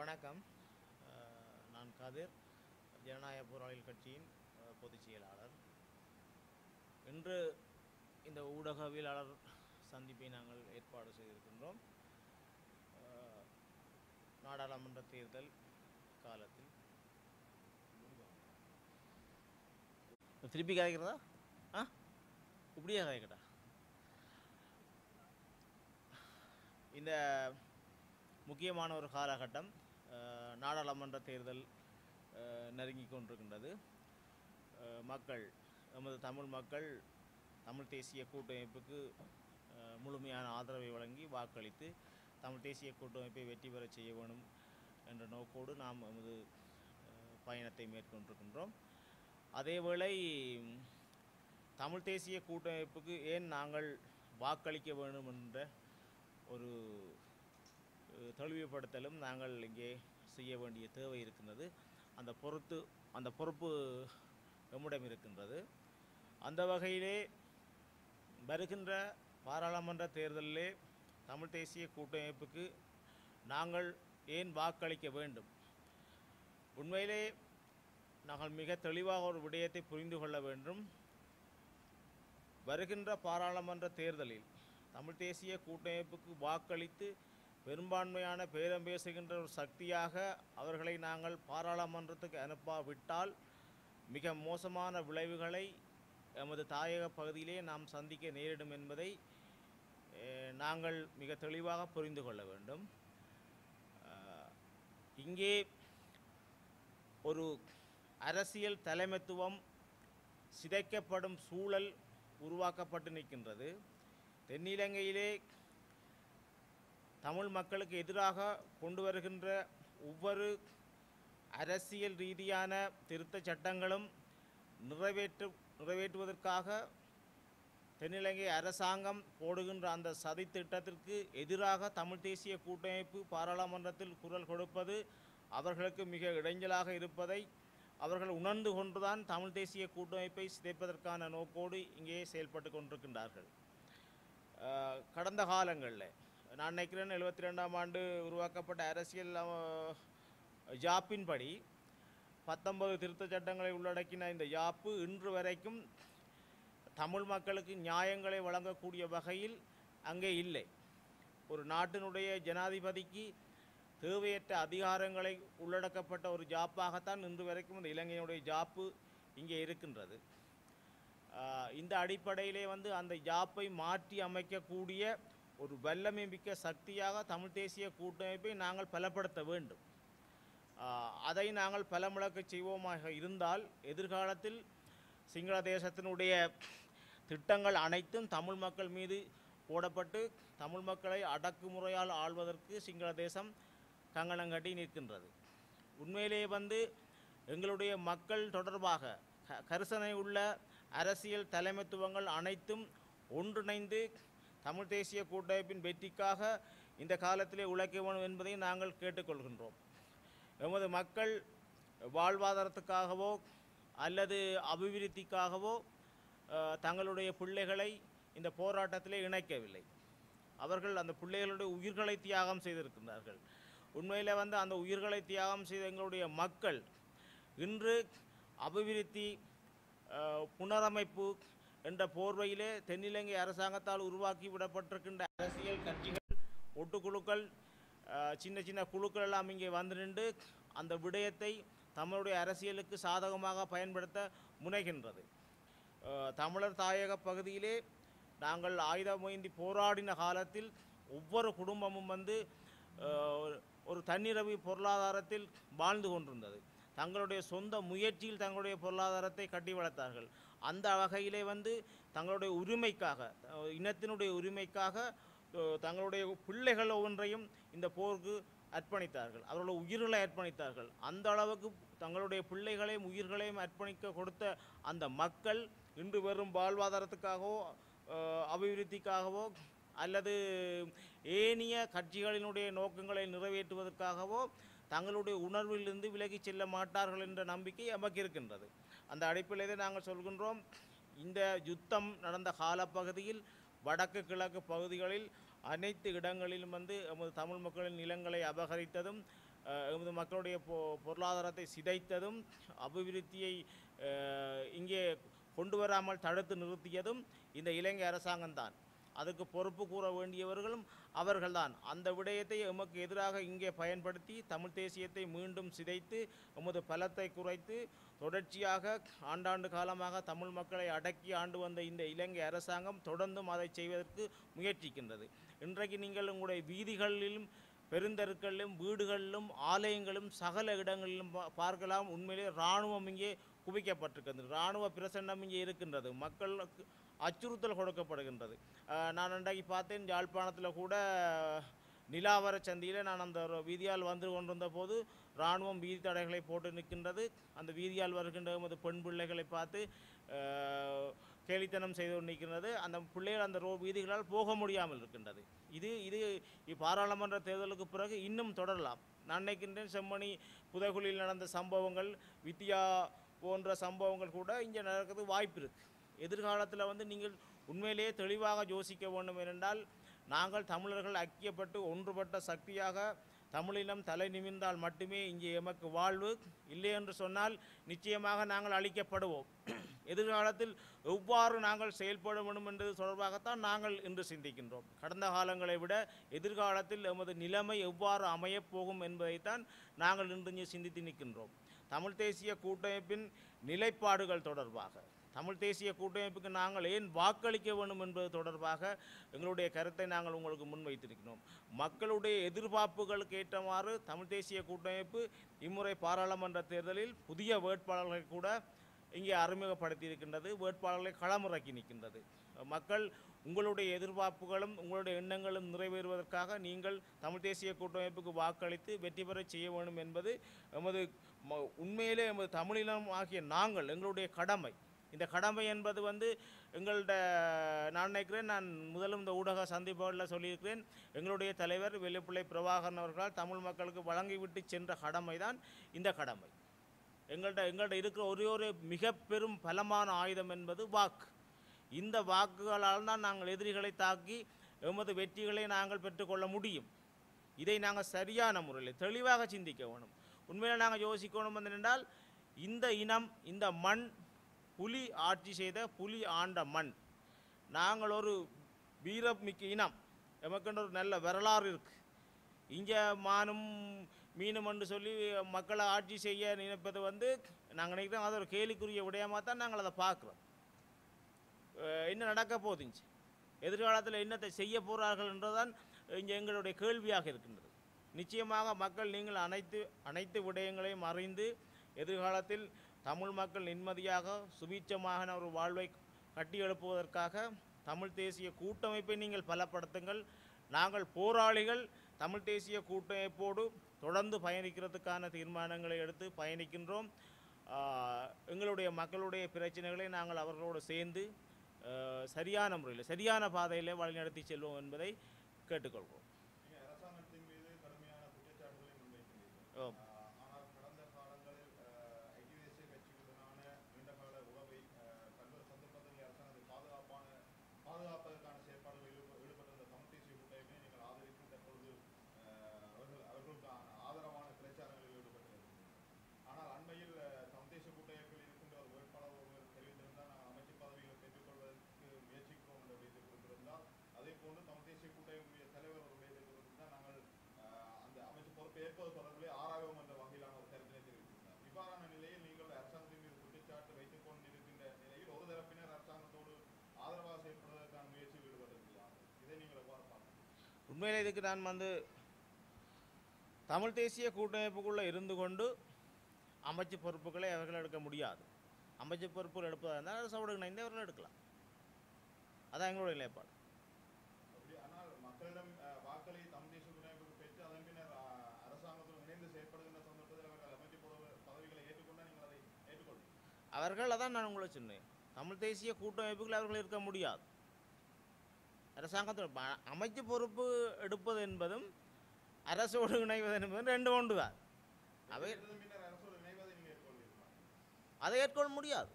வணக்கம் அஹ், நான் கதிர் ஜனநாயக போராளிகள் கட்சியின் அஹ், பொதுச் செயலாளர் இன்று இந்த ஊடகவியலாளர் சந்திப்பை நாங்கள் ஏற்பாடு செய்திருக்கின்றோம் அஹ், நாடாளுமன்ற தேர்தல் காலத்தில் திருப்பி கதைக்கிறதா ஆ இப்படியே கதைக்கட்டா இந்த முக்கியமான ஒரு காலகட்டம் அஹ், நாடாளுமன்ற தேர்தல் அஹ், நெருங்கிக் கொண்டிருக்கின்றது அஹ், மக்கள் நமது தமிழ் மக்கள் தமிழ் தேசிய கூட்டமைப்புக்கு அஹ், முழுமையான ஆதரவை வழங்கி வாக்களித்து தமிழ் தேசிய கூட்டமைப்பை வெற்றி பெறச் செய்ய வேணும் என்ற நோக்கோடு நாம் நமது அஹ், பயணத்தை மேற்கொண்டிருக்கின்றோம் அதேவேளை ம், தமிழ் தேசிய கூட்டமைப்புக்கு ஏன் நாங்கள் வாக்களிக்க வேண்டும் என்ற ஒரு அஹ், தெளிவுபடுத்தலும் நாங்கள் இங்கே செய்ய வேண்டிய தேவை இருக்கின்றது அந்த பொறுத்து அந்த பொறுப்பு எம்மிடம் இருக்கின்றது அந்த வகையிலே வருகின்ற பாராளுமன்ற தேர்தலிலே தமிழ் தேசிய கூட்டமைப்புக்கு நாங்கள் ஏன் வாக்களிக்க வேண்டும் உண்மையிலே நாங்கள் மிக தெளிவாக ஒரு விடயத்தை புரிந்து கொள்ள வேண்டும் வருகின்ற பாராளுமன்ற தேர்தலில் தமிழ் தேசிய கூட்டமைப்புக்கு வாக்களித்து பெரும்பான்மையான பேரம் பேசுகின்ற ஒரு சக்தியாக அவர்களை நாங்கள் பாராளுமன்றத்துக்கு அனுப்பாவிட்டால் மிக மோசமான விளைவுகளை எமது தாயக பகுதியிலே நாம் சந்திக்க நேரிடும் என்பதை அஹ், நாங்கள் மிக தெளிவாக புரிந்து கொள்ள வேண்டும் அஹ், இங்கே ஒரு அரசியல் தலைமைத்துவம் சிதைக்கப்படும் சூழல் உருவாக்கப்பட்டு நிற்கின்றது தென்னிலங்கையிலே தமிழ் மக்களுக்கு எதிராக கொண்டு வருகின்ற ஒவ்வொரு அரசியல் ரீதியான திருத்தச் சட்டங்களும் நிறைவேற்று நிறைவேற்றுவதற்காக தென்னிலங்கை அரசாங்கம் போடுகின்ற அந்த சதி திட்டத்திற்கு எதிராக தமிழ் தேசிய கூட்டமைப்பு பாராளுமன்றத்தில் குரல் கொடுப்பது அவர்களுக்கு மிக இடைஞ்சலாக இருப்பதை அவர்கள் உணர்ந்து கொண்டுதான் தமிழ் தேசிய கூட்டமைப்பை சிதைப்பதற்கான நோக்கோடு இங்கே செயல்பட்டு கொண்டிருக்கின்றார்கள் அஹ், கடந்த காலங்களில் நான் நினைக்கிறேன் எழுபத்தி ரெண்டாம் ஆண்டு உருவாக்கப்பட்ட அரசியல் அஹ், ஜாப்பின்படி பத்தொன்பது திருத்தச் சட்டங்களை உள்ளடக்கின இந்த யாப்பு இன்று வரைக்கும் தமிழ் மக்களுக்கு நியாயங்களை வழங்கக்கூடிய வகையில் அங்கே இல்லை ஒரு நாட்டினுடைய ஜனாதிபதிக்கு தேவையற்ற அதிகாரங்களை உள்ளடக்கப்பட்ட ஒரு ஜாப்பாகத்தான் இன்று வரைக்கும் இந்த இலங்கையினுடைய ஜாப்பு இங்கே இருக்கின்றது ஆஹ் இந்த அடிப்படையிலே வந்து அந்த ஜாப்பை மாற்றி அமைக்கக்கூடிய ஒரு வல்லமை மிக்க சக்தியாக தமிழ் தேசிய கூட்டமைப்பை நாங்கள் பலப்படுத்த வேண்டும் ஆஹ் அதை நாங்கள் பலமுழக்க செய்வோமாக இருந்தால் எதிர்காலத்தில் சிங்கள தேசத்தினுடைய திட்டங்கள் அனைத்தும் தமிழ் மக்கள் மீது போடப்பட்டு தமிழ் மக்களை அடக்குமுறையால் ஆள்வதற்கு சிங்கள தேசம் கங்கணம் கட்டி நிற்கின்றது உண்மையிலேயே வந்து எங்களுடைய மக்கள் தொடர்பாக க- கரிசனை உள்ள அரசியல் தலைமைத்துவங்கள் அனைத்தும் ஒன்றிணைந்து தமிழ் தேசிய கூட்டமைப்பின் வெற்றிக்காக இந்த காலத்திலே உழைக்க வேண்டும் என்பதை நாங்கள் கேட்டுக்கொள்கின்றோம் எமது மக்கள் வாழ்வாதாரத்துக்காகவோ அல்லது அபிவிருத்திக்காகவோ அஹ், தங்களுடைய பிள்ளைகளை இந்த போராட்டத்திலே இணைக்கவில்லை அவர்கள் அந்த பிள்ளைகளுடைய உயிர்களை தியாகம் செய்திருக்கின்றார்கள் உண்மையில் வந்து அந்த உயிர்களை தியாகம் செய்த எங்களுடைய மக்கள் இன்று அபிவிருத்தி அஹ், புனரமைப்பு என்ற போர்வையிலே தென்னிலங்கை அரசாங்கத்தால் உருவாக்கி விடப்பட்டிருக்கின்ற அரசியல் கட்சிகள் ஒட்டுக்குழுக்கள் அஹ், சின்ன சின்ன குழுக்கள் எல்லாம் இங்கே வந்து நின்று அந்த விடயத்தை தமிழுடைய அரசியலுக்கு சாதகமாக பயன்படுத்த முனைகின்றது அஹ், தமிழர் தாயக பகுதியிலே நாங்கள் ஆயுதமேந்தி போராடின காலத்தில் ஒவ்வொரு குடும்பமும் வந்து அஹ், ஒரு- ஒரு தன்னிரவு பொருளாதாரத்தில் வாழ்ந்து கொண்டிருந்தது தங்களுடைய சொந்த முயற்சியில் தங்களுடைய பொருளாதாரத்தை கட்டி வளர்த்தார்கள் அந்த வகையிலே வந்து தங்களுடைய உரிமைக்காக அஹ், இனத்தினுடைய உரிமைக்காக அஹ், தங்களுடைய பிள்ளைகள் ஒவ்வொன்றையும் இந்த போருக்கு அர்ப்பணித்தார்கள் அவர்களுடைய உயிர்களை அர்ப்பணித்தார்கள் அந்த அளவுக்கு தங்களுடைய பிள்ளைகளையும் உயிர்களையும் அர்ப்பணிக்க கொடுத்த அந்த மக்கள் இன்று வெறும் வாழ்வாதாரத்துக்காகவோ அஹ், அபிவிருத்திக்காகவோ அல்லது ஏனைய கட்சிகளினுடைய நோக்கங்களை நிறைவேற்றுவதற்காகவோ தங்களுடைய உணர்விலிருந்து விலகிச் செல்ல மாட்டார்கள் என்ற நம்பிக்கை எமக்கு இருக்கின்றது அந்த அடிப்படையிலே நாங்கள் சொல்கின்றோம் இந்த யுத்தம் நடந்த காலப்பகுதியில் வடக்கு கிழக்கு பகுதிகளில் அனைத்து இடங்களிலும் வந்து எமது தமிழ் மக்களின் நிலங்களை அபகரித்ததும் அஹ், எமது மக்களுடைய பொ பொருளாதாரத்தை சிதைத்ததும் அபிவிருத்தியை அஹ், இங்கே கொண்டு வராமல் தடுத்து நிறுத்தியதும் இந்த இலங்கை அரசாங்கம்தான் அதுக்கு பொறுப்பு கூற வேண்டியவர்களும் அவர்கள்தான் அந்த விடயத்தை எமக்கு எதிராக இங்கே பயன்படுத்தி தமிழ் தேசியத்தை மீண்டும் சிதைத்து எமது பலத்தை குறைத்து தொடர்ச்சியாக ஆண்டாண்டு காலமாக தமிழ் மக்களை அடக்கி ஆண்டு வந்த இந்த இலங்கை அரசாங்கம் தொடர்ந்தும் அதை செய்வதற்கு முயற்சிக்கின்றது இன்றைக்கு நீங்கள் உங்களுடைய வீதிகளிலும் பெருந்தெருக்களிலும் வீடுகளிலும் ஆலயங்களும் சகல இடங்களிலும் பா- பார்க்கலாம் உண்மையிலே இராணுவம் இங்கே குவிக்கப்பட்டிருக்கிறது இராணுவ பிரசன்னம் இங்கே இருக்கின்றது மக்களுக்கு அச்சுறுத்தல் கொடுக்கப்படுகின்றது அஹ், நான் அன்றைக்கு பார்த்தேன் யாழ்ப்பாணத்தில் கூட நிலாவர சந்தியில் நான் அந்த ஒரு வீதியால் வந்து கொண்டிருந்த போது இராணுவம் வீதி தடைகளை போட்டு நிற்கின்றது அந்த வீதியால் வருகின்ற எமது பெண் பிள்ளைகளை பார்த்து அஹ், கேலித்தனம் செய்து கொண்டு நிற்கின்றது அந்த பிள்ளைகள் அந்த ரோ வீதிகளால் போக முடியாமல் இருக்கின்றது இது இது இ- பாராளுமன்ற தேர்தலுக்கு பிறகு இன்னும் தொடரலாம் நான் நினைக்கின்றேன் செம்மணி புதைகுழியில் நடந்த சம்பவங்கள் வித்தியா போன்ற சம்பவங்கள் கூட இங்கே நடக்கிறது வாய்ப்பு இருக்குது எதிர்காலத்தில் வந்து நீங்கள் உண்மையிலேயே தெளிவாக யோசிக்க வேண்டும் ஏனென்றால் நாங்கள் தமிழர்கள் ஐக்கியப்பட்டு ஒன்றுபட்ட சக்தியாக தமிழினம் தலை நிமிர்ந்தால் மட்டுமே இங்கே எமக்கு வாழ்வு இல்லை என்று சொன்னால் நிச்சயமாக நாங்கள் அழிக்கப்படுவோம் எதிர்காலத்தில் எவ்வாறு நாங்கள் செயல்பட வேண்டும் என்பது தொடர்பாகத்தான் நாங்கள் இன்று சிந்திக்கின்றோம் கடந்த காலங்களை விட எதிர்காலத்தில் எமது நிலைமை எவ்வாறு அமையப் போகும் என்பதைத்தான் நாங்கள் இன்று இங்கே சிந்தித்து நிற்கின்றோம் தமிழ் தேசிய கூட்டமைப்பின் நிலைப்பாடுகள் தொடர்பாக தமிழ் தேசிய கூட்டமைப்புக்கு நாங்கள் ஏன் வாக்களிக்க வேண்டும் என்பது தொடர்பாக எங்களுடைய கருத்தை நாங்கள் உங்களுக்கு முன்வைத்திருக்கிறோம் மக்களுடைய எதிர்பார்ப்புகளுக்கு ஏற்றவாறு தமிழ் தேசிய கூட்டமைப்பு இம்முறை பாராளுமன்ற தேர்தலில் புதிய வேட்பாளர்களை கூட இங்கே அறிமுகப்படுத்தி இருக்கின்றது வேட்பாளர்களை களமிறக்கி நிற்கின்றது மக்கள் உங்களுடைய எதிர்பார்ப்புகளும் உங்களுடைய எண்ணங்களும் நிறைவேறுவதற்காக நீங்கள் தமிழ் தேசிய கூட்டமைப்புக்கு வாக்களித்து வெற்றி பெறச் செய்ய வேண்டும் என்பது எமது ம- உண்மையிலே எமது தமிழினம் ஆகிய நாங்கள் எங்களுடைய கடமை இந்த கடமை என்பது வந்து எங்கள்ட நான் நினைக்கிறேன் நான் முதலும் இந்த ஊடக சந்திப்புகளில் சொல்லியிருக்கிறேன் எங்களுடைய தலைவர் வெள்ளிப்பிள்ளை பிரபாகரன் அவர்களால் தமிழ் மக்களுக்கு வழங்கிவிட்டு சென்ற கடமை தான் இந்த கடமை எங்கள்கிட்ட எங்கள்கிட்ட இருக்கிற ஒரே ஒரு மிக பெரும் பலமான ஆயுதம் என்பது வாக்கு இந்த வாக்குகளால் தான் நாங்கள் எதிரிகளை தாக்கி எமது வெற்றிகளை நாங்கள் பெற்றுக்கொள்ள முடியும் இதை நாங்கள் சரியான முறையில் தெளிவாக சிந்திக்க வேணும் உண்மையில் நாங்கள் யோசிக்கணும் வந்து என்றால் இந்த இனம் இந்த மண் புலி ஆட்சி செய்த புலி ஆண்ட மண் நாங்கள் ஒரு வீரமிக்க இனம் எமக்கென்று ஒரு நல்ல வரலாறு இருக்கு இங்கே மானும் மீனும் என்று சொல்லி மக்களை ஆட்சி செய்ய நினைப்பது வந்து நாங்கள் நினைக்கிறோம் அது ஒரு கேலிக்குரிய விடயமாக தான் நாங்கள் அதை பார்க்குறோம் அஹ் என்ன நடக்க போகுதுங்க எதிர்காலத்தில் என்னத்தை செய்ய போகிறார்கள் என்றுதான் இங்கே எங்களுடைய கேள்வியாக இருக்கின்றது நிச்சயமாக மக்கள் நீங்கள் அனைத்து அனைத்து விடயங்களையும் அறிந்து எதிர்காலத்தில் தமிழ் மக்கள் நிம்மதியாக சுபீட்சமான ஒரு வாழ்வை கட்டி எழுப்புவதற்காக தமிழ் தேசிய கூட்டமைப்பை நீங்கள் பலப்படுத்துங்கள் நாங்கள் போராளிகள் தமிழ் தேசிய கூட்டமைப்போடு தொடர்ந்து பயணிக்கிறதுக்கான தீர்மானங்களை எடுத்து பயணிக்கின்றோம் ஆஹ் எங்களுடைய மக்களுடைய பிரச்சனைகளை நாங்கள் அவர்களோடு சேர்ந்து ஆஹ் சரியான முறையில் சரியான பாதையில் வழிநடத்தி செல்வோம் என்பதை கேட்டுக்கொள்கிறோம் நீங்க அரசாங்கத்தின் மீது கடுமையான குற்றச்சாட்டுகளை முன்வைக்கிறீர்கள் ஆம். ஆஹ் ஆனால் கடந்த காலங்களில் ஆஹ், ஐக்கிய தேசிய கட்சிகளுடனான நீண்டகால உறவை ஆஹ், பல்வேறு சந்தர்ப்பங்களில் அரசாங்கத்தை பாதுகாப்பான பாதுகாப்பதற்கான செயற்பாடுகளில் ஈடுப- ஈடுபட்டிருந்த தமிழ் தேசிய கூட்டமைப்பை நீங்கள் ஆதரித்து தற்பொழுது ஆஹ், அவர்கள் அவர்களுக்கான ஆதரவான பிரச்சாரங்களில் ஈடுபட்டிருக்கிறீர்கள் ஆனால் அண்மையில் ஆஹ், தமிழ் தேசிய கூட்டமைப்பில் இருக்கின்ற ஒரு வேட்பாளர் ஒருவர் தெரிவித்திருந்தால் நாங்கள் அமைச்சர் பதவிகளை பெற்றுக்கொள்வதற்கு முயற்சிக்கிறோம் என்ற விடயத்தை குறிப்பிட்டிருந்தால் அதே போன்று தமிழ் தேசிய கூட்டமைப்புடைய தலைவர் ஒரு விடயத்தை குறிப்பிட்டால் நாங்கள் ஆஹ், அந்த அமைச்சர் பொறுப்பை ஏற்பது தொடர்பிலே ஆராய்வோம் என்ற வகையிலான ஒரு கருத்தினை தெரிவித்திருந்தார் இவ்வாறான நிலையில் நீங்கள் அரசாங்கத்தின் மீது குற்றச்சாட்டு வைத்துக் கொண்டிருக்கின்ற நிலையில் ஒரு தரப்பினர் அரசாங்கத்தோடு ஆதரவாக செயல்படுவதற்கான முயற்சியில் ஈடுபட்டிருக்கிறார்கள் இதை நீங்கள் எவ்வாறு பார்க்கிறீர்கள் உண்மையில் இதுக்கு நான் வந்து தமிழ் தேசிய கூட்டமைப்புக்குள்ளே இருந்து கொண்டு அமைச்சு பொறுப்புகளை அவர்கள் எடுக்க முடியாது அமைச்சு பொறுப்புகள் எடுப்பதாக இருந்தால் அரசோடு இணைந்து அவர்கள் எடுக்கலாம் அதான் எங்களுடைய நிலைப்பாடு அப்படி ஆனால் மக்களிடம் ஆஹ், வாக்களை தமிழ் தேசிய கூட்டமைப்புக்கு பெற்று அதன் பின்னர் ஆஹ், அரசாங்கத்துடன் இணைந்து செயற்படுகின்ற சந்தர்ப்பத்தில் அவர்கள் அமைச்சு பொறுப்பு- பதவிகளை ஏற்றுக்கொண்டால் நீங்கள் அதை ஏற்றுக்கொள்வீர்கள் அவர்கள் அதான் நான் உங்களை சொன்னேன் தமிழ் தேசிய கூட்டமைப்புகள் அவர்கள் இருக்க முடியாது அரசாங்கத்தோட ப- அமைச்சு பொறுப்பு எடுப்பது என்பதும் அரசோடு இணைவது என்பதும் ரெண்டு ஒன்று தான் அவை இதன் பின்னர் அரசோடு இணைவதை நீங்கள் ஏற்றுக்கொள்வீர்களா அதை ஏற்கொள்ள முடியாது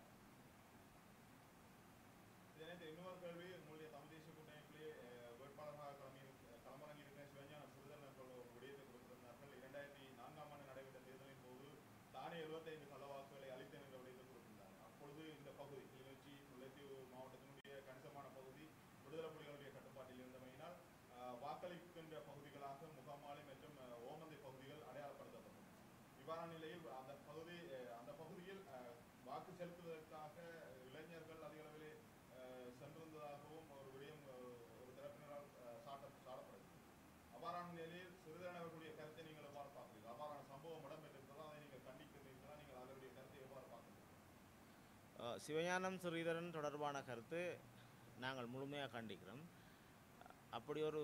இதனை இன்னொரு கேள்வி உங்களுடைய தமிழ் தேசிய கூட்டமைப்பிலே அஹ், வேட்பாளராக களமி களமிறங்கி இருக்கிற சிவஞான சிறிதரன் அவர்கள் ஒரு விடயத்தை கொடுத்திருந்தார்கள் இரண்டாயிரத்தி நான்காம் விடுதலை புலிகளுடைய கட்டுப்பாட்டில் இருந்தமையினால் அஹ், வாக்களிக்கின்ற பகுதிகளாக முகாமாலை மற்றும் அஹ், ஓமந்தை பகுதிகள் அடையாளப்படுத்தப்பட்டன இவ்வாறான நிலையில் அந்த பகுதி அஹ், அந்த பகுதியில் அஹ், வாக்கு செலுத்துவதற்காக இளைஞர்கள் அதிக அளவிலே அஹ், சென்றிருந்ததாகவும் ஒரு விடயம் அஹ், ஒரு தரப்பினரால் அஹ், சாட்ட சாடப்படுகிறது அவ்வாறான நிலையில் சிறிதரன் அவர்களுடைய கருத்தை நீங்கள் எவ்வாறு பார்க்கிறீர்கள் அவ்வாறான சம்பவம் இடம்பெற்றிருந்ததா அதை நீங்கள் கண்டிக்கிறீர்களா நீங்கள் அவருடைய கருத்தை எவ்வாறு பார்க்கிறீர்கள் அஹ் சிவஞானம் ஸ்ரீதரன் தொடர்பான கருத்து நாங்கள் முழுமையாக கண்டிக்கிறோம் அப்படி ஒரு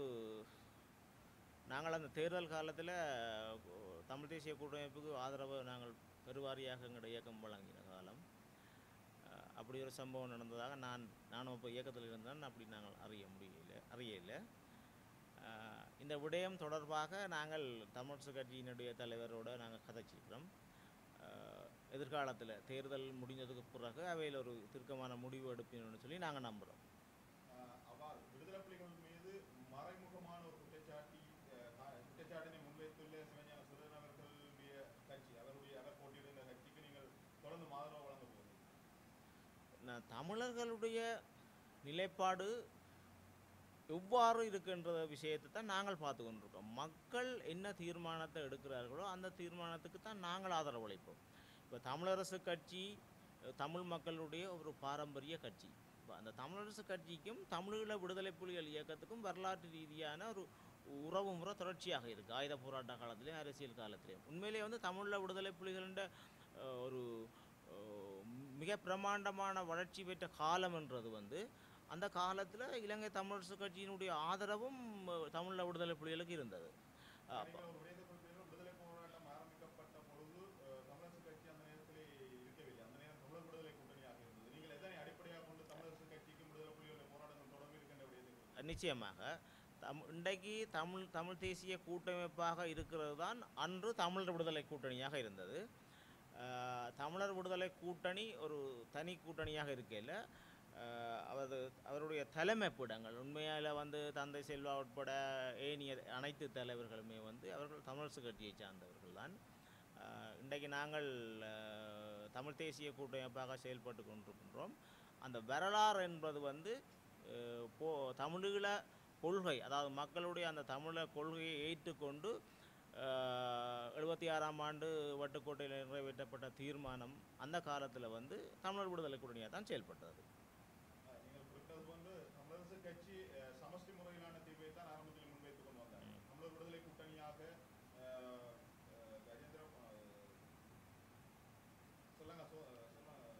நாங்கள் அந்த தேர்தல் காலத்தில் தமிழ் தேசிய கூட்டமைப்புக்கு ஆதரவு நாங்கள் பெருவாரியாக எங்களுடைய இயக்கம் வழங்கின காலம் அஹ் அப்படி ஒரு சம்பவம் நடந்ததாக நான் நானும் இப்போ இயக்கத்தில் இருந்தேன் அப்படி நாங்கள் அறிய முடியல அறியல அஹ் இந்த விடயம் தொடர்பாக நாங்கள் தமிழரசு கட்சியினுடைய தலைவரோடு நாங்கள் கதைச்சிக்கிறோம் எதிர்காலத்தில் தேர்தல் முடிஞ்சதுக்கு பிறகு அவையில் ஒரு திருக்கமான முடிவு எடுப்பினு சொல்லி நாங்கள் நம்புகிறோம் அஹ் அவ்வாறு விடுதலை புலிகள் மீது மறைமுகமான ஒரு குற்றச்சாட்டி அஹ், கா- குற்றச்சாட்டினை முன்வைத்துள்ள சிவஞான சுரேன் அவர்களுடைய கட்சி அவருடைய அவர் போட்டியிடுகின்ற கட்சிக்கு நீங்கள் தொடர்ந்து ஆதரவு வழங்க போகிறீர்கள் நான் தமிழர்களுடைய நிலைப்பாடு எவ்வாறு இருக்கின்ற விஷயத்தை தான் நாங்கள் பார்த்து கொண்டிருக்கோம் மக்கள் என்ன தீர்மானத்தை எடுக்கிறார்களோ அந்த தீர்மானத்துக்கு தான் நாங்கள் ஆதரவளிப்போம் இப்போ தமிழரசு கட்சி அஹ், தமிழ் மக்களுடைய ஒரு பாரம்பரிய கட்சி இப்போ அந்த தமிழரசு கட்சிக்கும் தமிழீழ விடுதலை புலிகள் இயக்கத்துக்கும் வரலாற்று ரீதியான ஒரு உறவு முறை தொடர்ச்சியாக இருக்குது ஆயுத போராட்ட காலத்திலையும் அரசியல் காலத்திலையும் உண்மையிலேயே வந்து தமிழீழ விடுதலை புலிகளின்ற அஹ், ஒரு அஹ், மிக பிரமாண்டமான வளர்ச்சி பெற்ற காலம்ன்றது வந்து அந்த காலத்தில் இலங்கை தமிழரசு கட்சியினுடைய ஆதரவும் அஹ், தமிழீழ விடுதலை புலிகளுக்கு இருந்தது அப்ப- நீங்கள் ஒரு விடயத்தை குறிப்பிட்டீர்கள் விடுதலை போராட்டம் ஆரம்பிக்கப்பட்ட பொழுது அஹ், தமிழரசு கட்சி அந்த நேரத்திலே இருக்கவில்லை அந்த நேரம் தமிழர் விடுதலை கூட்டணியாக இருந்தது நீங்கள் எதனை அடிப்படையாக கொண்டு தமிழரசு கட்சிக்கும் விடுதலை புலிகளுடைய போராட்டங்கள் தொடர்பு இருக்கின்ற விடயத்தை குறிப்பிட்டீர்கள்? நிச்சயமாக தம் இன்றைக்கு தமிழ் தமிழ் தேசிய கூட்டமைப்பாக இருக்கிறது தான் அன்று தமிழர் விடுதலை கூட்டணியாக இருந்தது அஹ், தமிழர் விடுதலை கூட்டணி ஒரு தனி கூட்டணியாக இருக்கையில் அவரது அவருடைய தலைமைப்பிடங்கள் உண்மையால் வந்து தந்தை செல்வா உட்பட ஏனைய அனைத்து தலைவர்களுமே வந்து அவர்கள் தமிழரசு கட்சியை சார்ந்தவர்கள் தான் இன்றைக்கு நாங்கள் அஹ், தமிழ் தேசிய கூட்டமைப்பாக செயல்பட்டு கொண்டிருக்கின்றோம் அந்த வரலாறு என்பது வந்து அஹ், போ தமிழீழ கொள்கை அதாவது மக்களுடைய அந்த தமிழ கொள்கையை ஏற்றுக்கொண்டு எழுபத்தி ஆறாம் ஆண்டு வட்டுக்கோட்டையில் நிறைவேற்றப்பட்ட தீர்மானம் அந்த காலத்தில் வந்து தமிழர் விடுதலை கூட்டணியாக தான் செயல்பட்டது அஹ், நீங்கள் குறிப்பிட்டது போன்று தமிழரசு கட்சி அஹ், சமஷ்டி முறையிலான தீர்வை தான் ஆரம்பத்தில் முன்வைத்துக் கொண்டு வந்தார் ம். தமிழர் விடுதலை கூட்டணியாக அஹ், அஹ், கஜேந்திர அஹ், சொல்லுங்க சொ- அஹ், சொல்லுங்க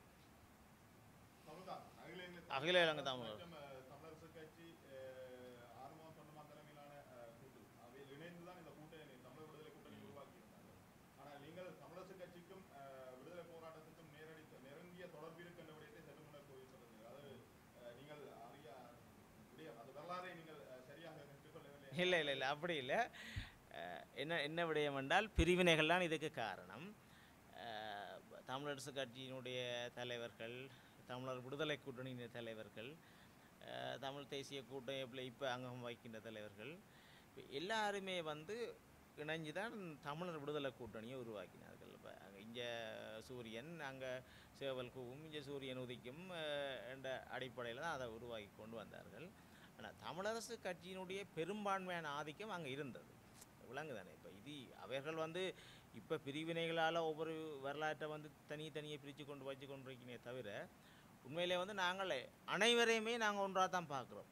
தமிழ்தான் அகில இந்திய அகில இலங்கை தமிழர். மற்றும், அஹ், தமிழரசு கட்சி அஹ், ஆறுமுகம் தொண்டமான் தலைமையிலான அஹ், கூட்டு அவையில் இணைந்து தான் இந்த கூட்டணி தமிழர் விடுதலை கூட்டணி உருவாக்கி இருந்தார்கள் ஆனால் நீங்கள் தமிழரசு கட்சிக்கும் அஹ், விடுதலை போராட்டத்துக்கும் நேரடி நெருங்கிய தொடர்பு இருக்கின்ற விடயத்தை சற்று முன்னர் கூறி சொல்லுங்கள் அது அஹ், நீங்கள் அறிய விடயம் அது வரலாறை நீங்கள் அஹ், சரியாக கற்றுக்கொள்ளவில்லை இல்லை இல்லை இல்லை அப்படி இல்லை அஹ், என்ன என்ன விடயம் என்றால் பிரிவினைகள் தான் இதுக்கு காரணம் அஹ், தமிழரசு கட்சியினுடைய தலைவர்கள் தமிழர் விடுதலை கூட்டணியின் தலைவர்கள் அஹ், தமிழ் தேசிய கூட்டமைப்பில் இப்போ அங்கம் வகிக்கின்ற தலைவர்கள் இப்ப எல்லாருமே வந்து இணைஞ்சு தான் தமிழர் விடுதலை கூட்டணியை உருவாக்கினார்கள் இப்போ அங்கே இங்கே சூரியன் அங்கே சேவல் கூவும் இங்கே சூரியன் உதிக்கும் அஹ், என்ற அடிப்படையில் தான் அதை உருவாக்கி கொண்டு வந்தார்கள் ஆனால் தமிழரசு கட்சியினுடைய பெரும்பான்மையான ஆதிக்கம் அங்கே இருந்தது விளங்குதானே இப்போ இது அவர்கள் வந்து இப்போ பிரிவினைகளால் ஒவ்வொரு வரலாற்றை வந்து தனித்தனியே பிரித்து கொண்டு வச்சு கொண்டிருக்கிறே தவிர உண்மையிலே வந்து நாங்கள் அனைவரையுமே நாங்கள் ஒன்றாக தான் பார்க்குறோம்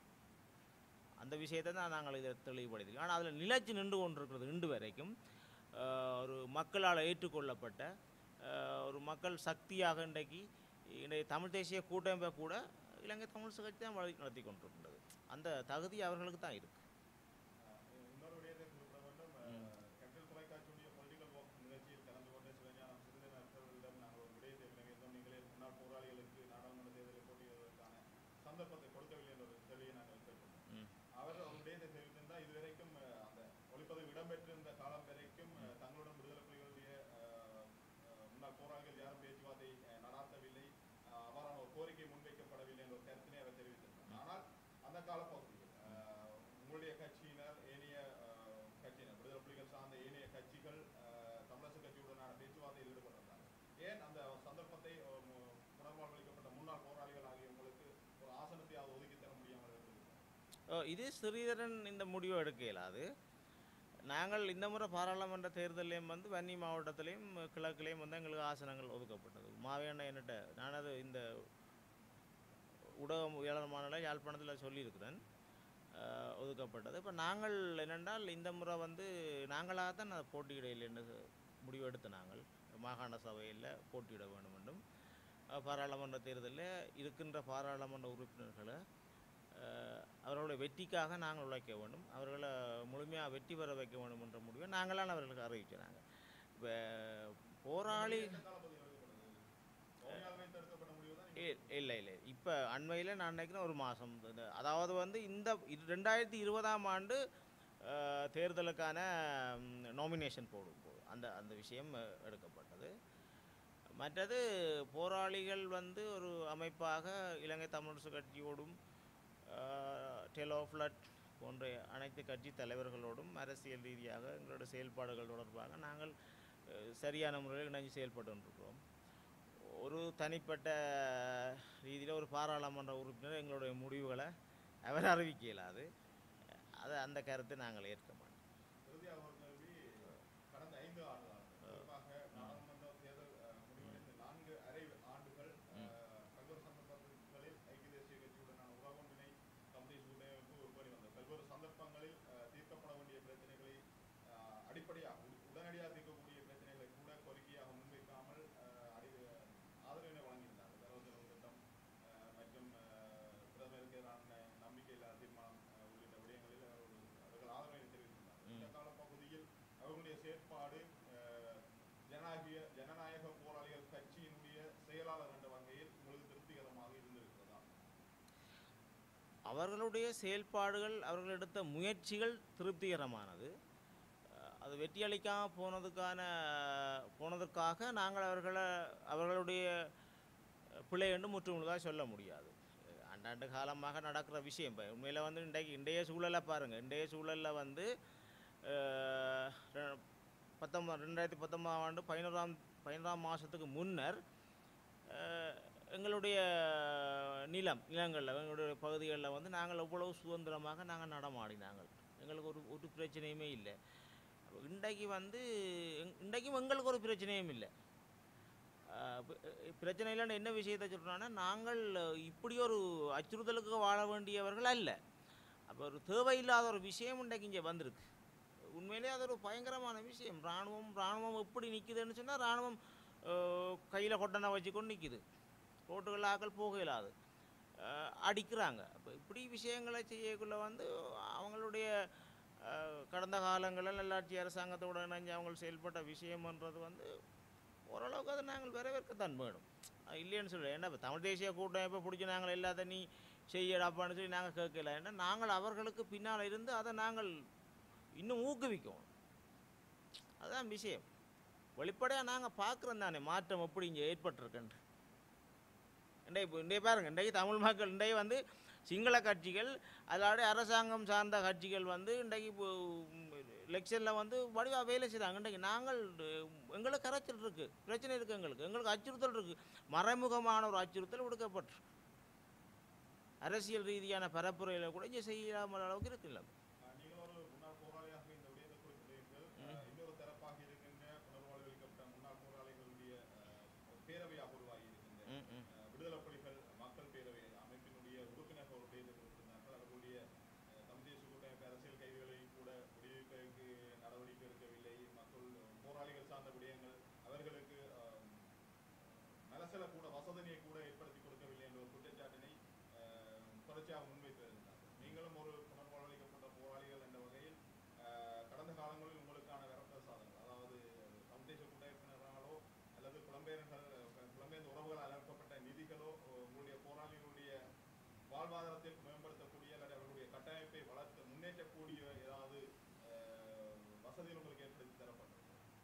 அந்த விஷயத்தை தான் நாங்கள் இதை தெளிவுபடுத்தி ஆனால் அதில் நிலைச்சு நின்று கொண்டிருக்கிறது இன்று வரைக்கும் ஆஹ், ஒரு மக்களால் ஏற்றுக்கொள்ளப்பட்ட ஆஹ், ஒரு மக்கள் சக்தியாக இன்றைக்கு இன்றைய தமிழ் தேசிய கூட்டமைப்பை கூட இலங்கை தமிழ் கட்சி தான் வழி நடத்தி கொண்டிருக்கின்றது அந்த தகுதி அவர்களுக்கு தான் இருக்குது அஹ் இன்னொரு விடயத்தை குறிப்பிட வேண்டும் ம். அஹ், கேபிட்டல் தொலைக்காட்சியுடைய பொலிட்டிக்கல் வாக் நிகழ்ச்சியில் கலந்து கொண்ட சிவஞானம் சிறிதரன் அவர்களிடம் நாங்கள் ஒரு விடயத்தை விளங்கியிருந்தோம் நீங்களே முன்னாள் போராளிகளுக்கு நாடாளுமன்ற தேர்தலில் போட்டியிடுவதற்கான சந்தர்ப்பத்தை கொடுக்கவில்லை என்ற ஒரு கேள்வியை நாங்கள் கேட்டோம் ம் அவர் ஒரு விடயத்தை தெரிவித்திருந்தால் இதுவரைக்கும் அஹ், அந்த ஒளிப்பதிவு இடம்பெற்றிருந்த காலம் வரைக்கும் அஹ், தங்களுடன் விடுதலை புலிகளுடைய அஹ், அஹ், முன்னாள் போராளிகள் யாரும் பேச்சுவார்த்தை அஹ், நடாத்தவில்லை அஹ், அவ்வாறான ஒரு கோரிக்கை முன்வைக்கப்படவில்லை என்ற ஒரு கருத்தினை அவர் தெரிவித்திருந்தார் ஆனால் அந்த காலப்பகுதியில் அஹ், உங்களுடைய கட்சியினர் ஏனைய அஹ், கட்சியினர் விடுதலை புலிகள் சார்ந்த ஏனைய கட்சிகள் அஹ், தமிழரசு கட்சியுடனான பேச்சுவார்த்தையில் ஈடுபட்டிருந்தாங்க ஏன் அந்த சந்தர்ப்பத்தை அஹ், மு- புனர்வாழ்வளிக்கப்பட்ட முன்னாள் போராளிகள் ஆகிய உங்களுக்கு ஒரு ஆசனத்தை அது ஒதுக்கி தர முடியாது ஓ, இது ஸ்ரீதரன் இந்த முடிவை எடுக்க இயலாது நாங்கள் இந்த முறை பாராளுமன்ற தேர்தலையும் வந்து வன்னி மாவட்டத்திலையும் கிழக்குலையும் வந்து எங்களுக்கு ஆசனங்கள் ஒதுக்கப்பட்டது மாவேண்ட என்னட்ட நான் அது இந்த ஊடகவியலாளர் யாழ்ப்பாணத்தில் சொல்லியிருக்கிறேன் அஹ், ஒதுக்கப்பட்டது இப்போ நாங்கள் என்னென்றால் இந்த முறை வந்து நாங்களாக தான் அதை போட்டியிடையில் என்று முடிவு எடுத்த நாங்கள் மாகாண சபையில் போட்டியிட வேண்டும் என்றும் அஹ், பாராளுமன்ற தேர்தலில் இருக்கின்ற பாராளுமன்ற உறுப்பினர்களை அஹ், அவர்களுடைய வெற்றிக்காக நாங்கள் உழைக்க வேண்டும் அவர்களை முழுமையாக வெற்றி பெற வைக்க வேண்டும் என்ற முடிவை நாங்களான அவர்களுக்கு அறிவிச்சோம் நாங்கள் இப்போ போராளி எந்த காலப்பகுதியில் எடுக்கப்பட்டது வவுனியாவில் வைத்து எடுக்கப்பட்ட முடிவு தான் இ- இல்லை இல்லை இப்போ அண்மையில் நான் நினைக்கிறேன் ஒரு மாதம் அதாவது வந்து இந்த இரு- ரெண்டாயிரத்தி இருபதாம் ஆண்டு அஹ், தேர்தலுக்கான நாமினேஷன் போடும் போது அந்த அந்த விஷயம் அஹ், எடுக்கப்பட்டது மற்றது போராளிகள் வந்து ஒரு அமைப்பாக இலங்கை தமிழரசு கட்சியோடும் டெலோஃப்ளட் போன்ற அனைத்து கட்சி தலைவர்களோடும் அரசியல் ரீதியாக எங்களுடைய செயல்பாடுகள் தொடர்பாக நாங்கள் அஹ், சரியான முறையில் இணைஞ்சு செயல்பட்டு கொண்டிருக்கிறோம் ஒரு தனிப்பட்ட ரீதியில் ஒரு பாராளுமன்ற உறுப்பினர் எங்களுடைய முடிவுகளை அவர் அறிவிக்க இயலாது அது அந்த கருத்தை நாங்கள் ஏற்க மாட்டோம் இறுதியாக ஒரு கேள்வி கடந்த ஐந்து ஆண்டுகள் குறிப்பாக நாடாளுமன்ற தேர்தல் அஹ், முடிவடைந்து நான்கு அரை ஆண்டுகள் அஹ், பல்வேறு சந்தர்ப்பங்களில் ஐக்கிய தேசிய கட்சியுடனான உறவொன்றினை கம்யூனிஸ்ட் கூட்டமைப்பு கோரி வந்தது பல்வேறு சந்தர்ப்பங்களில் அஹ், தீர்க்கப்பட வேண்டிய பிரச்சனைகளை அஹ், அடிப்படையாக உட- உடனடியாக தீர்க்கக்கூடிய பிரச்சனைகளை கூட கோரிக்கையாக முன்வைக்காமல் அஹ், அடி ஆதரவினை வழங்கியிருந்தார் தரவுத்தரவு திட்டம் அஹ், மற்றும் அஹ், பிரதமருக்கு எதிரான நம்பிக்கையில்லா தீர்மானம் அஹ், உள்ளிட்ட விடயங்களில் அவர்கள் அவர்கள் ஆதரவை தெரிவித்திருந்தார் இந்த கால பகுதியில் அவர்களுடைய செயற்பாடு அஹ், ஜனநாயக ஜனநாயக போராளிகள் கட்சியினுடைய செயலாளர் என்ற வகையில் உங்களுக்கு திருப்திகரமாக இருந்திருக்கிறதா அவர்களுடைய செயல்பாடுகள் அவர்கள் எடுத்த முயற்சிகள் திருப்திகரமானது அஹ் அது வெற்றியளிக்காமல் போனதுக்கான போனதற்காக நாங்கள் அவர்களை அவர்களுடைய பிழை என்று முற்றுமுழுதாக சொல்ல முடியாது அண்டாண்டு காலமாக நடக்கிற விஷயம் இப்போ உண்மையில் வந்து இன்றைக்கு இன்றைய சூழலை பாருங்கள் இன்றைய சூழலில் வந்து அஹ், ரெ- பத்தொன்பது ரெண்டாயிரத்தி பத்தொன்பதாம் ஆண்டு பதினோராம் பதினோராம் மாதத்துக்கு முன்னர் அஹ், எங்களுடைய நிலம் நிலங்களில் எங்களுடைய பகுதிகளில் வந்து நாங்கள் எவ்வளவு சுதந்திரமாக நாங்கள் நடமாடினாங்கள் எங்களுக்கு ஒரு ஒரு பிரச்சனையுமே இல்லை அப்ப இன்றைக்கு வந்து எங்- இன்றைக்கும் எங்களுக்கு ஒரு பிரச்சனையும் இல்லை அஹ் ப- அஹ் பிரச்சனை இல்லைன்னு என்ன விஷயத்தை சொல்கிறோன்னா நாங்கள் இப்படி ஒரு அச்சுறுத்தலுக்கு வாழ வேண்டியவர்கள் அல்ல அப்போ ஒரு தேவையில்லாத ஒரு விஷயம் இன்றைக்கு இங்கே வந்திருக்கு உண்மையிலே அது ஒரு பயங்கரமான விஷயம் இராணுவம் இராணுவம் எப்படி நிற்குதுன்னு சொன்னால் இராணுவம் கையில் கொட்டனை வச்சுக்கொண்டு நிற்கிது ரோட்டுகள் ஆக்கள் போக இயலாது அஹ் அடிக்கிறாங்க அப்போ இப்படி விஷயங்களை செய்யக்குள்ள வந்து அவங்களுடைய அஹ், கடந்த காலங்களில் நல்லாட்சி அரசாங்கத்தோட இணைஞ்சு அவங்க செயல்பட்ட விஷயம்ன்றது வந்து ஓரளவுக்கு அதை நாங்கள் வரவேற்கத்தான் வேணும் அது இல்லைன்னு சொல்லல ஏன்னா இப்போ தமிழ் தேசிய கூட்டமைப்பை பிடிச்சி நாங்கள் எல்லாத்தையும் நீ செய்யடாப்பான்னு சொல்லி நாங்கள் கேட்கல ஏன்னா நாங்கள் அவர்களுக்கு பின்னால் இருந்து அதை நாங்கள் இன்னும் ஊக்குவிக்கணும் அதுதான் விஷயம் வெளிப்படையாக நாங்கள் பார்க்குறோம் தானே மாற்றம் எப்படி இங்கே ஏற்பட்டிருக்குன்ட்டு இன்றைய இப்போ இன்றைய பாருங்க இன்றைக்கு தமிழ் மக்கள் இன்றைய வந்து சிங்கள கட்சிகள் அதோட அரசாங்கம் சார்ந்த கட்சிகள் வந்து இன்றைக்கு இப்போ எலெக்ஷனில் வந்து வடிவாக வேலை செய்கிறாங்க இன்றைக்கு நாங்கள் அஹ், எங்களுக்கு கரைச்சல் இருக்குது பிரச்சனை இருக்குது எங்களுக்கு எங்களுக்கு அச்சுறுத்தல் இருக்குது மறைமுகமான ஒரு அச்சுறுத்தல் விடுக்கப்பட்டு அரசியல் ரீதியான பரப்புரையில் கூட இங்கே செய்யாமல் அளவுக்கு இருக்குல்ல அஹ் நீங்கள் ஒரு முன்னாள் போராளியாக இந்த விடயத்தை குறிப்பிட்டீர்கள் அஹ் இன்னொரு தரப்பாக இருக்கின்ற புனர்வாழ்வளிக்கப்பட்ட முன்னாள் போராளிகளுடைய அஹ், பேரவையாக உருவாகி இருக்கின்ற ம் ம் அஹ், விடுதலை புலிகள் மக்கள் பேரவை அமைப்பினுடைய உறுப்பினர்கள் ஒரு விடயத்தை குறிப்பிட்டிருந்தார்கள் அவர்களுடைய அஹ், தமிழ் தேசிய கூட்டமைப்பு அரசியல் கைதிகளை கூட விடுவிப்பதற்கு நடவடிக்கை எடுக்கவில்லை மக்கள் போராளிகள் சார்ந்த விடயங்கள் அவர்களுக்கு அஹ், மலசல கூட வசதியை கூட ஏற்படுத்தி கொடுக்கவில்லை என்ற ஒரு குற்றச்சாட்டினை அஹ், தொடர்ச்சியாக முன்வைத்து இருந்தார் நீங்களும் ஒரு புனர்வாழ்வளிக்கப்பட்ட போராளிகள் என்ற வகையில் அஹ், கடந்த காலங்களில் உங்களுக்கான வரப்பிரசாதங்கள் அதாவது தமிழ் தேசிய கூட்டமைப்பினராலோ அல்லது புலம்பெயர்கள் புலம்பெயர்ந்த உறவுகளால் அழைக்கப்பட்ட நிதிகளோ உங்களுடைய போராளிகளுடைய வாழ்வாதாரத்தை மேம்படுத்தக்கூடிய அல்லது அவர்களுடைய கட்டமைப்பை வளர்த்து முன்னேற்றக்கூடிய ஏதாவது அஹ், வசதிகள் உங்களுக்கு ஏற்படுத்தி தரப்பட்டது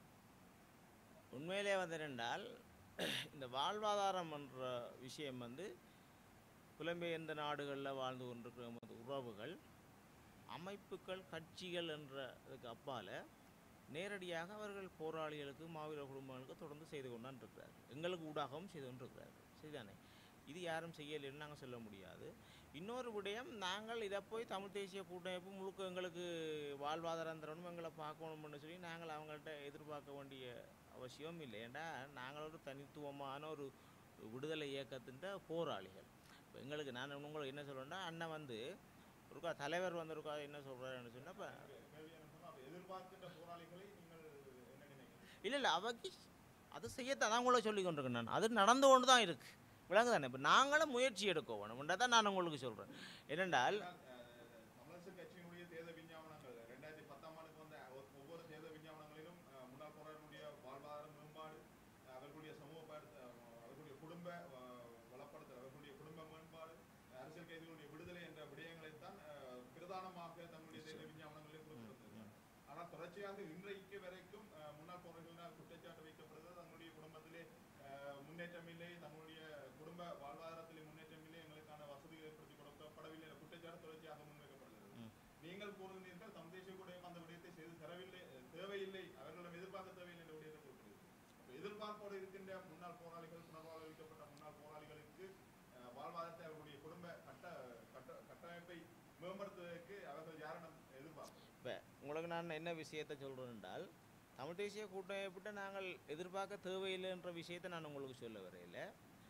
உண்மையிலே வந்து என்னென்றால் இந்த வாழ்வாதாரம் என்ற விஷயம் வந்து புலம்பெயர்ந்த நாடுகளில் வாழ்ந்து கொண்டிருக்கிற நமது உறவுகள் அமைப்புகள் கட்சிகள் என்றதுக்கு அப்பால் நேரடியாக அவர்கள் போராளிகளுக்கு மாவீர குடும்பங்களுக்கு தொடர்ந்து செய்து கொண்டான் இருக்கிறார்கள் எங்களுக்கு ஊடாகவும் செய்து கொண்டிருக்கிறார்கள் சரிதானே இது யாரும் செய்யலைன்னு நாங்கள் சொல்ல முடியாது இன்னொரு விடயம் நாங்கள் இதை போய் தமிழ் தேசிய கூட்டமைப்பு முழுக்க எங்களுக்கு வாழ்வாதாரம் தரணும் எங்களை பார்க்கணும்னு சொல்லி நாங்கள் அவங்கள்ட்ட எதிர்பார்க்க வேண்டிய அவசியம் இல்லை ஏன்டா நாங்கள் ஒரு தனித்துவமான ஒரு விடுதலை இயக்கத்தின் போராளிகள் இப்போ எங்களுக்கு நான் உங்களுக்கு என்ன சொல்கிறேன்னா அண்ணன் வந்து ஒருக்கா தலைவர் வந்து ஒருக்கா என்ன சொல்கிறாருன்னு சொன்னால் இப்போ கேள்வி என்ன சொன்னா அப்ப எதிர்பார்க்கின்ற போராளிகளை நீங்கள் என்ன நினைக்கிறீங்க இல்லை இல்லை அவைக்கு அது செய்யத்தான் தான் உங்களை சொல்லி கொண்டிருக்கேன் நான் அது நடந்து கொண்டு தான் இருக்குது விளங்கு தானே இப்போ நாங்களும் முயற்சி எடுக்க வேணும்ன்றதை தான் நான் உங்களுக்கு சொல்கிறேன் ஏனென்றால் தமிழரசு கட்சியினுடைய தேர்தல் விஞ்ஞாபனங்கள் ரெண்டாயிரத்தி பத்தாம் ஆண்டுக்கு வந்த ஒ- ஒவ்வொரு தேர்தல் விஞ்ஞாபனங்களிலும் அஹ், முன்னாள் போராட்டனுடைய வாழ்வாதார மேம்பாடு அஹ், அவர்களுடைய சமூக படு- அஹ், அவர்களுடைய குடும்ப அஹ், வளப்படுத்தல் அவர்களுடைய குடும்ப மேம்பாடு அஹ், அரசியல் கைதிகளுடைய விடுதலை என்ற விடயங்களைத்தான் அஹ், பிரதானமாக தங்களுடைய தேர்தல் விஞ்ஞாபனங்களில் குறிப்பிட்டிருந்தார் ஆனால் தொடர்ச்சியாக இன்றைக்கு வரைக்கும் அஹ், முன்னாள் போராட்டத்தினால் குற்றச்சாட்டு வைக்கப்படுகிறது தங்களுடைய குடும்பத்திலே அஹ், முன்னேற்றம் இல்லை தங்களுடைய குடும்ப வாழ்வாதாரத்திலே முன்னேற்றம் இல்லை எங்களுக்கான வசதிகள் ஏற்படுத்தி கொடுக்கப்படவில்லை என்ற குற்றச்சாட்டு தொடர்ச்சியாக முன்வைக்கப்படுகிறது ம். நீங்கள் கூறுகிறீர்கள் தமிழ் தேசிய கூட்டமைப்பு அந்த விடயத்தை செய்து தரவில்லை தேவையில்லை அவர்களிடம் எதிர்பார்க்க தேவையில்லை என்ற விடயத்தை கூறுகிறீர்கள் அப்ப எதிர்பார்ப்போடு இருக்கின்ற முன்னாள் போராளிகள் புனர்வாழ்விக்கப்பட்ட முன்னாள் போராளிகளுக்கு அஹ், வாழ்வாதாரத்தை அவர்களுடைய குடும்ப கட்ட கட்ட கட்டமைப்பை மேம்படுத்துவதற்கு அவர்கள் யாரிடம் எதிர்பார்ப்பு இப்போ உங்களுக்கு நான் என்ன விஷயத்தை சொல்கிறேன் என்றால் தமிழ் தேசிய கூட்டமைப்பிட்ட நாங்கள் எதிர்பார்க்க தேவையில்லைன்ற விஷயத்தை நான் உங்களுக்கு சொல்ல வரையில்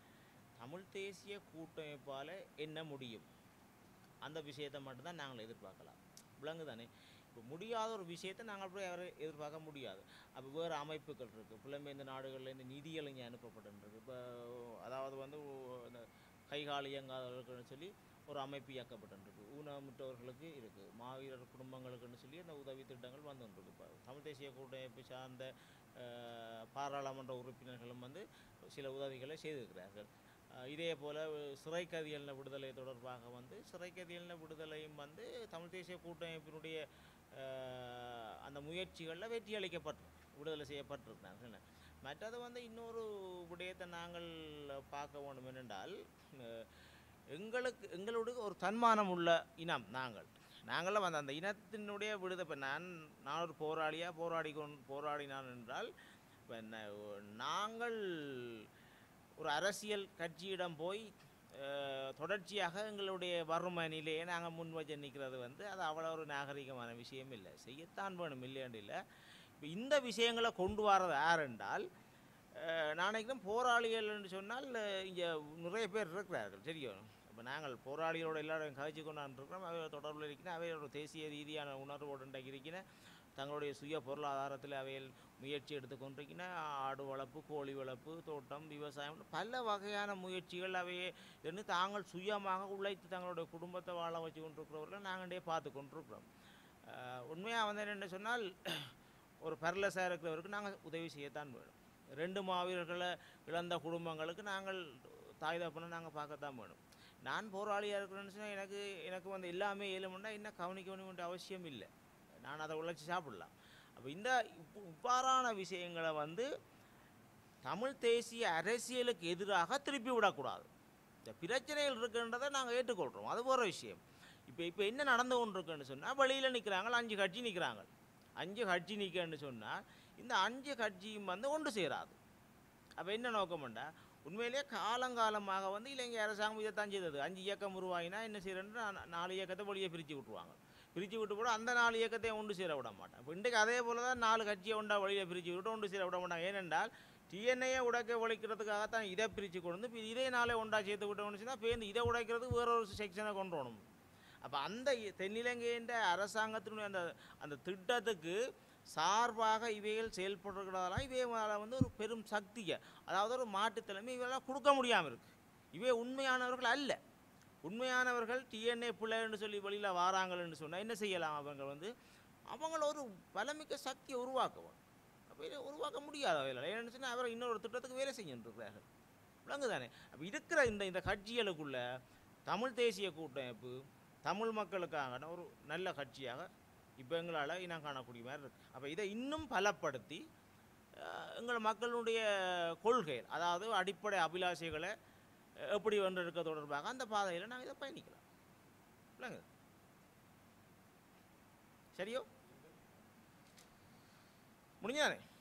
தமிழ் தேசிய கூட்டமைப்பால் என்ன முடியும் அந்த விஷயத்தை மட்டும்தான் நாங்கள் எதிர்பார்க்கலாம் விலங்கு தானே இப்போ முடியாத ஒரு விஷயத்தை நாங்கள் போய் அவரை எதிர்பார்க்க முடியாது அப்போ வேறு அமைப்புகள் இருக்குது புலம்பெயர்ந்த நாடுகள்லேருந்து நிதிகள் இங்கே அனுப்பப்பட்டுருக்கு இப்போ அதாவது வந்து ஓ- இந்த கைகால் இயங்காதவர்களுக்குன்னு சொல்லி ஒரு அமைப்பு இயக்கப்பட்டுருக்கு ஊனமுற்றவர்களுக்கு இருக்குது மாவீரர் குடும்பங்களுக்குன்னு சொல்லி அந்த உதவி திட்டங்கள் வந்துருக்கு இப்போ தமிழ் தேசிய கூட்டமைப்பு சார்ந்த அஹ், பாராளுமன்ற உறுப்பினர்களும் வந்து சில உதவிகளை செய்திருக்கிறார்கள் அஹ், இதே போல் சிறை கைதிகளின விடுதலை தொடர்பாக வந்து சிறை கைதிகளின விடுதலையும் வந்து தமிழ் தேசிய கூட்டமைப்பினுடைய அஹ், அந்த முயற்சிகளில் வெற்றி அளிக்கப்பட்டிருக்கு விடுதலை செய்யப்பட்டிருக்கிறார்கள் மற்றது வந்து இன்னொரு விடயத்தை நாங்கள் பார்க்க வேண்டும் என்னென்றால் அஹ், எங்களுக்கு எங்களுடைய ஒரு தன்மானம் உள்ள இனம் நாங்கள் நாங்களும் வந்து அந்த இனத்தினுடைய விடுதலை இப்போ நான் நான் ஒரு போராளியாக போராடி கொண் போராடினான் என்றால் இப்போ என்ன, நாங்கள் ஒரு அரசியல் கட்சியிடம் போய் அஹ், தொடர்ச்சியாக எங்களுடைய வறுமை நிலையை நாங்கள் முன் வச்சு நிற்கிறது வந்து அது அவ்வளோ ஒரு நாகரிகமான விஷயம் இல்லை செய்யத்தான் வேணும் இல்லையாண்டு இல்லை இப்போ இந்த விஷயங்களை கொண்டு வரது யார் என்றால் அஹ், நான் நினைக்கிறேன் போராளிகள் என்று சொன்னால் இங்கே நிறைய பேர் இருக்கிறார்கள் தெரியும் இப்போ நாங்கள் போராளிகளோட எல்லாரும் கதைச்சு கொண்டாந்து இருக்கிறோம் அவை தொடர்பில் இருக்கிற அவையோட தேசிய ரீதியான உணர்வோடு இன்றைக்கு இருக்கிற தங்களுடைய சுய பொருளாதாரத்தில் அவையில் முயற்சி எடுத்துக்கொண்டிருக்கின ஆடு வளர்ப்பு கோழி வளர்ப்பு தோட்டம் விவசாயம் பல வகையான முயற்சிகள் அவையே என்று தாங்கள் சுயமாக உழைத்து தங்களுடைய குடும்பத்தை வாழ வச்சு கொண்டிருக்கிறவர்களை நாங்களே பார்த்து கொண்டிருக்கிறோம் உண்மையாக வந்து என்ன சொன்னால் ஒரு பரலசாக இருக்கிறவருக்கு நாங்கள் உதவி செய்யத்தான் வேணும் ரெண்டு மாவீரர்களை இழந்த குடும்பங்களுக்கு நாங்கள் தாய் தப்பனை நாங்கள் பார்க்கத்தான் வேணும் நான் போராளியாக இருக்கிறேன்னு சொன்னால் எனக்கு எனக்கு வந்து எல்லாமே ஏழுமெண்டா இன்னும் கவனிக்க வேண்டிய அவசியம் இல்லை நான் அதை உழைச்சி சாப்பிடலாம் அப்போ இந்த இப்பு- இவ்வாறான விஷயங்களை வந்து தமிழ் தேசிய அரசியலுக்கு எதிராக திருப்பி விடக்கூடாது இந்த பிரச்சனைகள் இருக்குன்றதை நாங்கள் ஏற்றுக்கொள்கிறோம் அது ஒரு விஷயம் இப்போ இப்போ என்ன நடந்து கொண்டிருக்குன்னு சொன்னால் வெளியில் நிற்கிறாங்க அஞ்சு கட்சி நிற்கிறாங்க அஞ்சு கட்சி நிற்கன்னு சொன்னால் இந்த அஞ்சு கட்சியும் வந்து ஒன்று சேராது அப்போ என்ன நோக்கம்ண்டா உண்மையிலேயே காலங்காலமாக வந்து இலங்கை அரசாங்கம் இதைத்தான் செய்தது அஞ்சு இயக்கம் உருவாகினா என்ன செய்யறேன்னு நாலு இயக்கத்தை வெளியே பிரித்து விட்டுருவாங்க பிரித்து விட்டு கூட அந்த நாலு இயக்கத்தை ஒன்று சேர விட மாட்டாங்க இப்போ இன்றைக்கு அதே போல தான் நாலு கட்சியை ஒன்றா வெளியில் பிரித்து விட்டு ஒன்று சேர விட மாட்டாங்க ஏனென்றால் டிஎன்ஏயை உடைக்க உழைக்கிறதுக்காகத்தான் இதை பிரித்து கொண்டு வந்து இப்ப இதே நாளே ஒன்றா சேர்த்து விட்டோம்னு சொன்னால் பேருந்து இதை உடைக்கிறதுக்கு வேற ஒரு செக்ஷனை கொண்டு வரணும் அப்போ அந்த இ- தென்னிலங்கையின் அரசாங்கத்தினுடைய அந்த அந்த திட்டத்துக்கு சார்பாக இவைகள் செயல்படுறதால இவைகளால் வந்து ஒரு பெரும் சக்தியை அதாவது ஒரு மாட்டுத்தலைமை இவையெல்லாம் கொடுக்க முடியாமல் இருக்கு இவை உண்மையானவர்கள் அல்ல உண்மையானவர்கள் டிஎன்ஏ பிள்ளைன்னு சொல்லி வெளியில் வாராங்கன்னு சொன்னால் என்ன செய்யலாம் அவங்க வந்து அவங்கள ஒரு பலமிக்க சக்தியை உருவாக்குவோம் அப்போ இதை உருவாக்க முடியாது அவையில் ஏன்னு சொன்னால் அவர் இன்னொரு திட்டத்துக்கு வேலை செஞ்சுட்டு இருக்கிறார்கள் விளங்கு தானே அப்போ இருக்கிற இந்த இந்த கட்சிகளுக்குள்ள தமிழ் தேசிய கூட்டமைப்பு தமிழ் மக்களுக்கான ஒரு நல்ல கட்சியாக இப்போ எங்களால் இனம் காணக்கூடிய மாதிரி இருக்குது அப்போ இதை இன்னும் பலப்படுத்தி அஹ், எங்கள் மக்களுடைய கொள்கை அதாவது அடிப்படை அபிலாஷைகளை அஹ், எப்படி வென்றெடுக்க தொடர்பாக அந்த பாதையில் நாங்கள் இதை பயணிக்கலாம் இல்லைங்க சரியோ முடிஞ்சானே